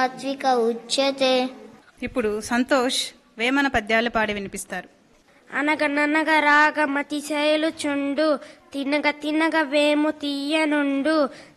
సాత్విక ఉచ్యతే ఇప్పుడు సంతోష్ వేమన పద్యాలు పాడి వినిపిస్తారు అనగననగ రాగమతిశైలు చుండు తినగ తినగ వేము తీయనుండు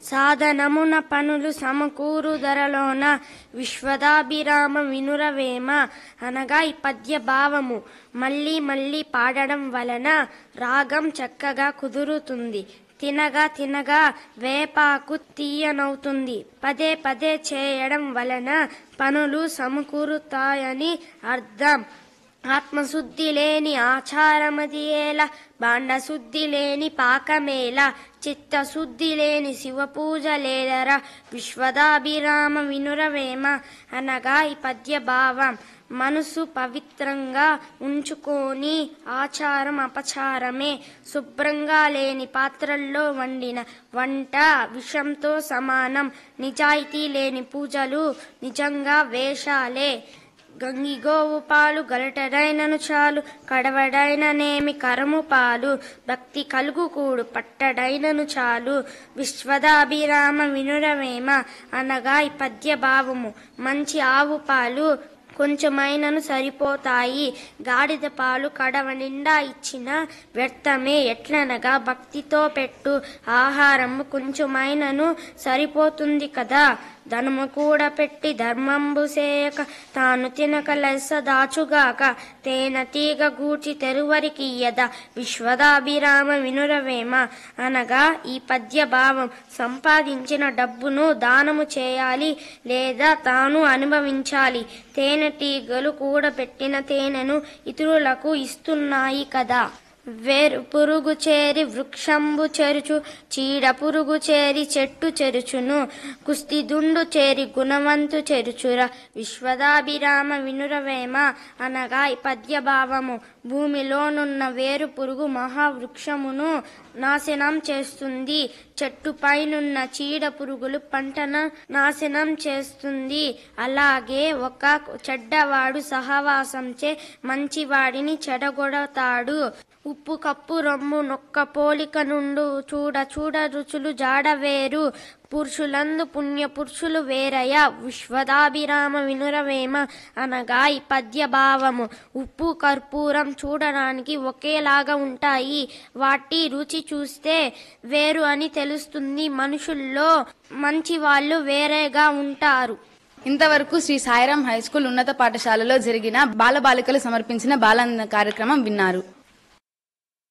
సాధనమున పనులు సమకూరు ధరలోన విశ్వదాభిరామ వినురవేమ అనగా ఈ పద్య భావము మళ్ళీ మళ్ళీ పాడడం వలన రాగం చక్కగా కుదురుతుంది తినగా తినగా వేపాకు తీయనవుతుంది పదే పదే చేయడం వలన పనులు సమకూరుతాయని అర్థం ఆత్మశుద్ధి లేని ఆచారమది ఏల బాండశుద్ధి లేని పాకమేల చిత్తశుద్ధి లేని శివ పూజ లేదరా విశ్వదాభిరామ వినురవేమ అనగా ఈ పద్య భావం మనసు పవిత్రంగా ఉంచుకొని ఆచారం అపచారమే శుభ్రంగా లేని పాత్రల్లో వండిన వంట విషంతో సమానం నిజాయితీ లేని పూజలు నిజంగా వేషాలే గంగిగోవు పాలు గలటడైనను చాలు కడవడైననేమి కరము పాలు భక్తి కలుగు కూడు పట్టడైనను చాలు విశ్వదాభిరామ వినురవేమ అనగా ఈ పద్య భావము మంచి ఆవు పాలు కొంచెమైనను సరిపోతాయి గాడిద పాలు కడవ నిండా ఇచ్చిన వ్యర్థమే ఎట్లనగా భక్తితో పెట్టు ఆహారము కొంచెమైనను సరిపోతుంది కదా ధనము కూడా పెట్టి ధర్మంబు సేయక తాను తినక లెస్స దాచుగాక తేన తీగ గూర్చి తెరువరికియ్యద విశ్వదాభిరామ వినురవేమ అనగా ఈ పద్య భావం సంపాదించిన డబ్బును దానము చేయాలి లేదా తాను అనుభవించాలి తేనెటీగలు కూడబెట్టిన తేనెను ఇతరులకు ఇస్తున్నాయి కదా వేరు పురుగు చేరి వృక్షంబు చెరుచు చీడ పురుగు చేరి చెట్టు చెరుచును కుస్తి దుండు చేరి గుణవంతు చెరుచుర విశ్వదాభిరామ వినురవేమ అనగా ఈ పద్య భావము భూమిలోనున్న వేరు పురుగు మహావృక్షమును నాశనం చేస్తుంది చెట్టు పైనున్న చీడ పురుగులు పంటను నాశనం చేస్తుంది అలాగే ఒక చెడ్డవాడు సహవాసంచే మంచివాడిని చెడగొడతాడు ఉప్పు కప్పు రొమ్ము నొక్క పోలిక నుండు చూడ చూడ రుచులు జాడవేరు పురుషులందు పుణ్య పురుషులు వేరయ విశ్వదాభిరామ వినురవేమ అనగా ఈ పద్య భావము ఉప్పు కర్పూరం చూడడానికి ఒకేలాగా ఉంటాయి వాటి రుచి చూస్తే వేరు అని తెలుస్తుంది మనుషుల్లో మంచి వాళ్ళు వేరేగా ఉంటారు ఇంతవరకు శ్రీ సాయిరాం హై స్కూల్ ఉన్నత పాఠశాలలో జరిగిన బాలబాలికలు సమర్పించిన బాలానంద కార్యక్రమం విన్నారు